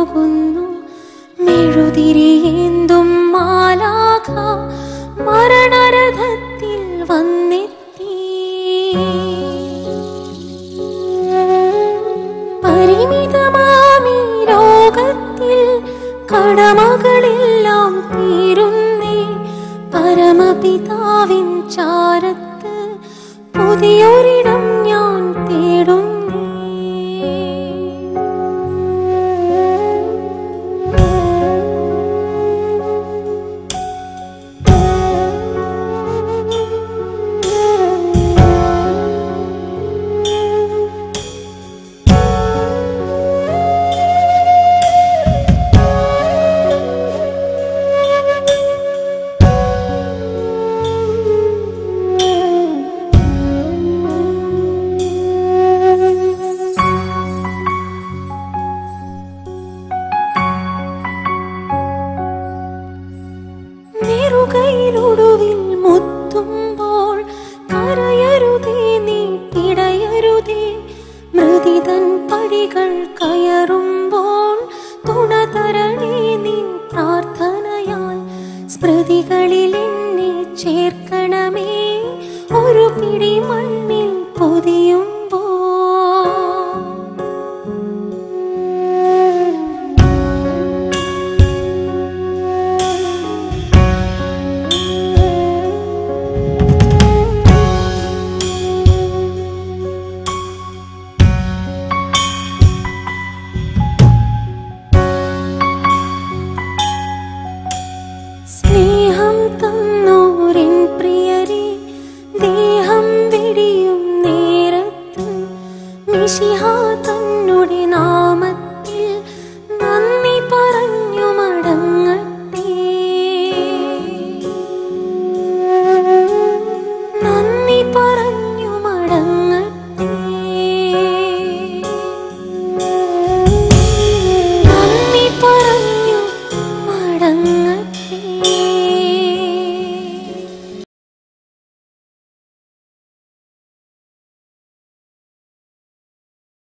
പോകുന്നു മെഴുതിരിയേന്തും മാലാഖ മരണരഥത്തിൽ വന്നെത്തി പരിമിതമാമി ലോകത്തിൽ കടമകളെല്ലാം തീരുന്നേ പരമപിതാവിൻ ചാരത്ത് പുതിയൊരിടം ഞാൻ തേടുന്നേ നെറുകയിലൊടുവിൽ മുത്തുമ്പോൾ കരയരുതേ നീ പിടയരുതേ മൃതിതൻ പടികൾ കയറുമ്പോൾ തുണ തരണേ നിൻ പ്രാർത്ഥനയാൽ സ്മൃതികളിൽ എന്നെ ചേർക്കണമേ ഒരു പിടി മണ്ണിൽ പൊതിയുമ്പോൾ സ്നേഹം തന്നോരിൻ പ്രിയരെ ദേഹം വെടിയും നേരത്ത് മിശിഹ